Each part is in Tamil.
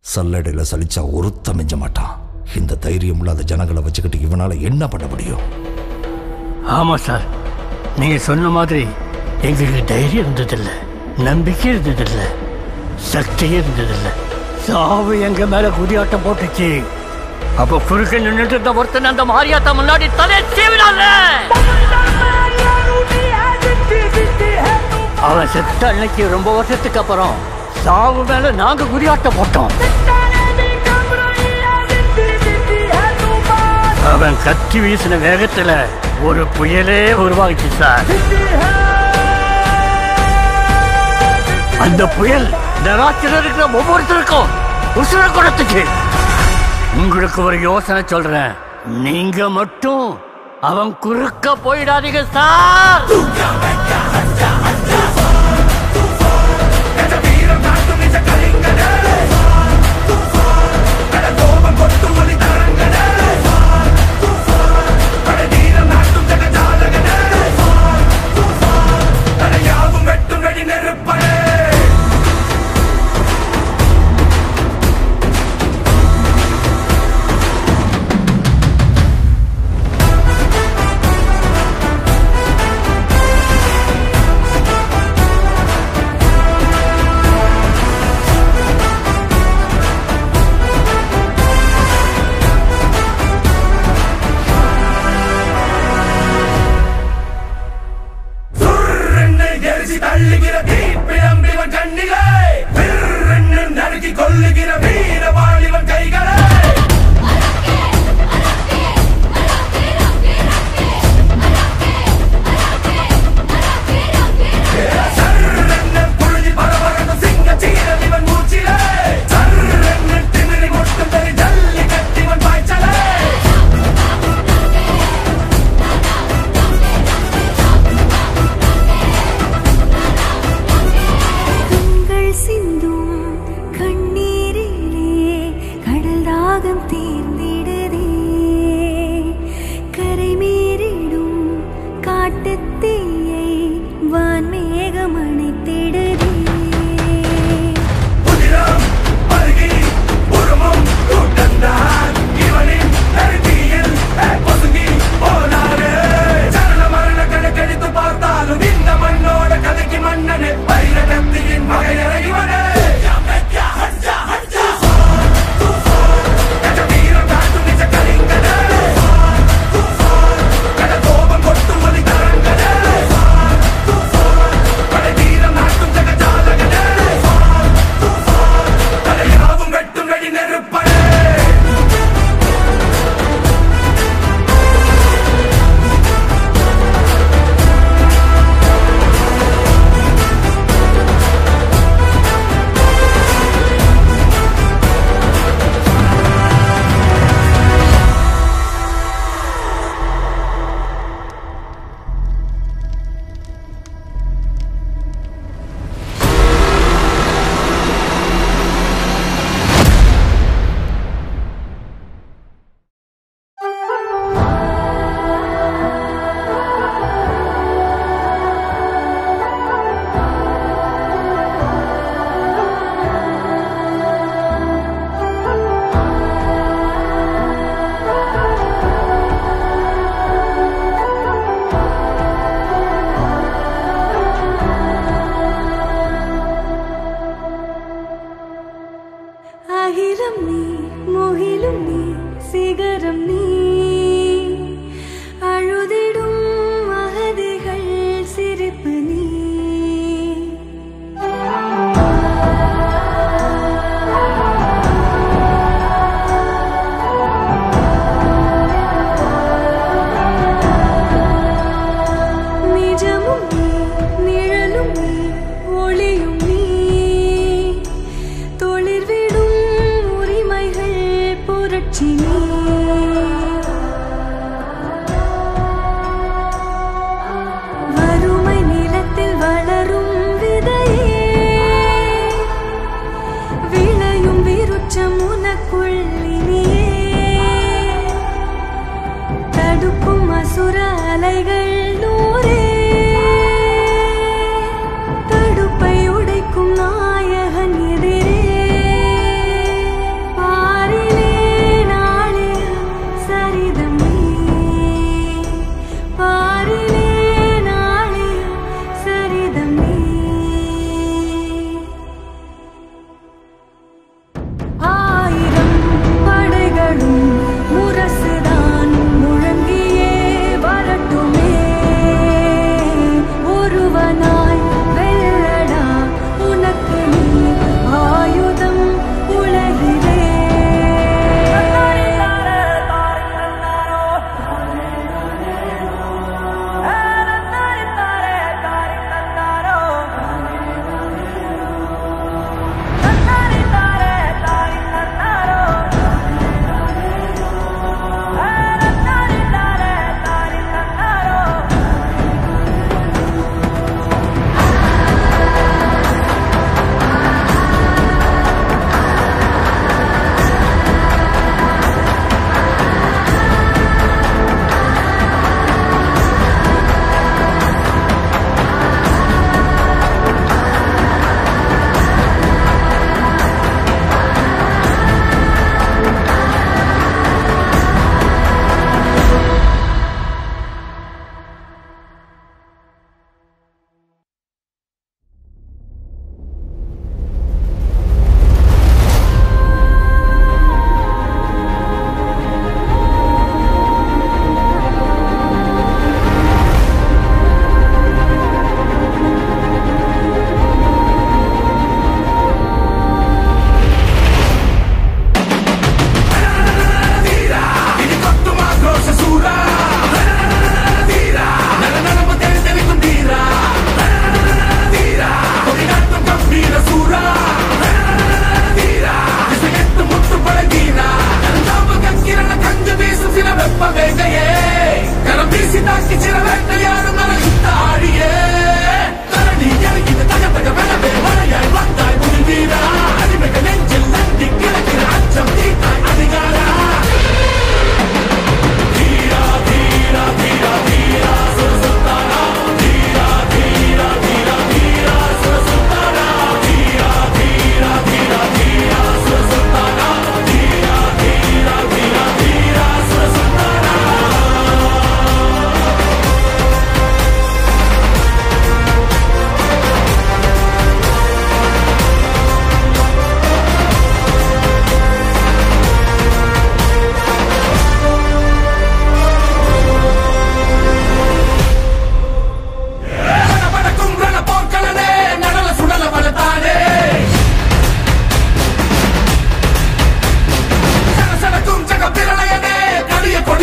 சல்லடையில் சலிச்சா ஒருத்த மிஞ்ச மாட்டான் இந்த தைரியம் இல்லாத ஜனங்களை வச்சுக்கிட்டு இவனால என்ன பண்ண முடியும் ஆமாம் சார் நீங்கள் சொன்ன மாதிரி எங்களுக்கு தைரியம் இருந்ததில்லை நம்பிக்கை இருந்ததில்லை சக்தியே இருந்ததில்லை சாவு எங்க மேல குதியாட்டம் போட்டுச்சு அப்ப குறுக்க நின்றுட்டு இருந்த ஒருத்தன் அந்த மாரியாத்தா முன்னாடி தலையை சீவினால அவன் செத்த அன்னைக்கு ரொம்ப வருஷத்துக்கு அப்புறம் சாவு மேல நாங்க குதியாட்டம் போட்டோம் அவன் கத்தி வீசின வேகத்துல ஒரு புயலே உருவாகிச்சு சார் அந்த புயல் இந்த ராத்திரில இருக்கிற ஒவ்வொருத்தருக்கும் உசுர குடத்துக்கு உங்களுக்கு ஒரு யோசனை சொல்றேன் நீங்க மட்டும் அவன் குறுக்க போயிடாதீங்க சார் சுர்ரென்னு எரிசி தள்ளுகிற தீப்பிழம்பிவன் கண்ணிலே பிறன்னு நறுக்கி கொல்லுகிற வீரவாளிவன் கைகளே சர்ரென்னு புழுதி பரபரக்கும் சிங்க சீரலிவன் மூச்சிலே சர்ரென்னு திமிரி முட்டும் தறி ஜல்லி கட்டிவன் பாய்ச்சலே கண்கள் சிந்தும் கண்ணீரிலே கடல் தாகம் தீர்ந்திடுதே கரை மீறிடும் காட்டுத் தீயை வான்மேகம் அணைத்திடுதே புதிரம் பருகி உருமும் கூட்டந்தான் இவனின் நெருங்கியில் பதுங்கி போனாரு சரண மரண கணக்கெடுத்து பார்த்தாலும் இந்த மண்ணோட கதைக்கு மன்னனே பயிர கத்தியின் வகையற இவனே வீரம் காட்டும் நிஜ கலிங்கனே கட கோபம் கொட்டும் ஒலி தரங்கனே படை வீரம் நாட்டும் ஜகஜாலகனே தலையாவும் வெட்டும் வெடி நெருப்படே அகிலம் நீ முகிலும் நீ சிகரம் நீ அழுதிடும் அகதிகள் சிரிப்பு நீ நிஜமும் நீ நிழலும் நீ ஒளியும் நீ தொழிற்விடும் உரிமைகள் புரட்சி நீ வறுமை நிலத்தில் வளரும் விதையே விளையும் விருட்சம் உனக்குள் இனியே தடுக்கும் அசுர அலைகள் நூறே தடுப்பை உடைக்கும் நாயகன் எதிரே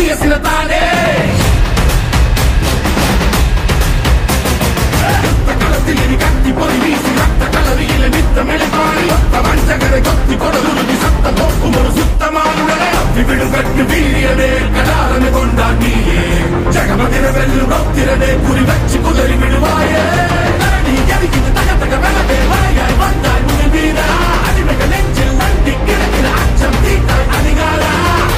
புதிய சிறத்தானே களத்தில் இனி கத்தி பொறி வீசி ரத்த கலரியில நித்தம் இழைப்பாடி ஒத்த வஞ்சகரை கொத்தி கொடுதுருதி சத்த போக்கும் ஒரு சுத்தமான தப்பி விடுவதற்கு வீரியனே கடாரனை கொண்டான் நீயே ஜகமதிர வெல்லும் ரொத்திரனே குறி வச்சு குதறி விடுவாயே நீ எரிக்கிட்டு தக தக வெலவே வாயாய் வந்தாய் முகில் வீரா அடிமைகள் நெஞ்சில் நண்டி கிடக்கிற அச்சம் தீட்டாய் அதிகாரா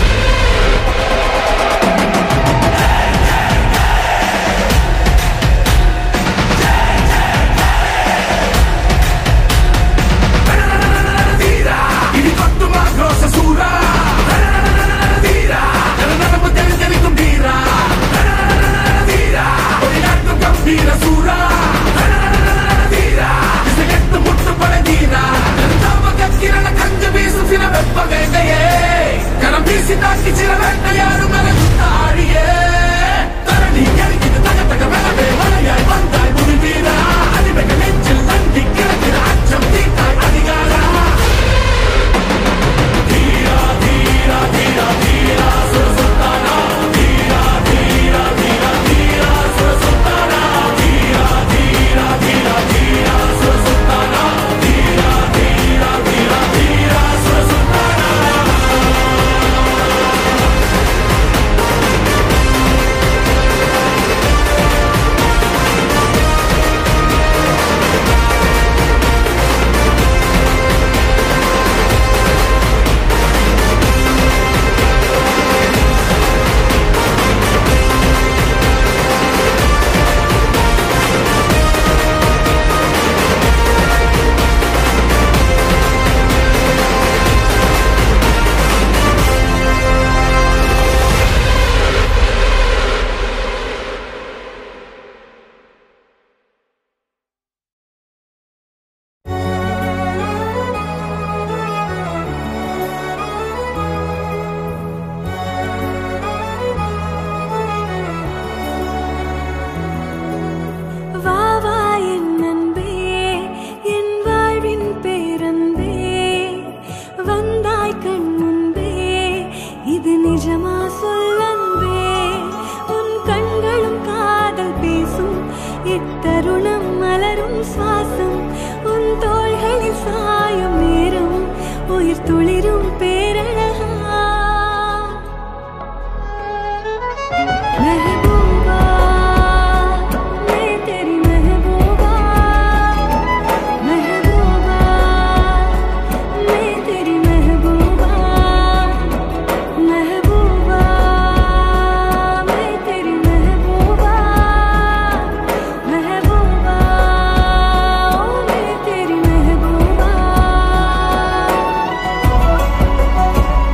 தீரா இடி கொட்டுமா க்ரோச சூரா தீரா நடப்பு தெரிஞ்செனிக்கும் தீரா தீரா ஒரு நாட்டும் கம்பீர சூரா தீரா இசையெட்டு முட்டுப்பட தீரா நந்தாம கக்கிரண கஞ்ச வீசு சில வெப்ப வேண்டையே கரம் வீசி தாக்கி சில வேட்டையாடும் மன தாடியே தரணி எரிக்கிது தக தக வெலவே வலையாய் வந்தாய் முடி வீரா அடிமைகள் நெஞ்சில் நண்டி கிடக்கிற அச்சம் தீட்டாய் அதிகாரா தீரா தீரா தீரா தீரா சுர சுல்தானா தீரா தீரா தீரா தீரா சுர சுல்தானா தீரா தீரா தீரா தீரா சுர சுல்தானா தீரா தீரா தீரா தீரா சுர சுல்தானா வா வா என் அன்பே என் வாழ்வின் பேரன்பே வந்தாய் கண் முன்பே இது நிஜமா சொல்லன்பே உன் கண்களும் காதல் பேசும் இத்தருணம் மலரும் சுவாசம் உன் தோள்களில் சாயும் நேரம் உயிர் துளிரும் பேரழகா महबूबा मैं तेरी महबूबा महबूबा मैं तेरी महबूबा महबूबा मैं तेरी महबूबा महबूबा ओ मैं तेरी महबूबा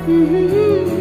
Mm-hmm.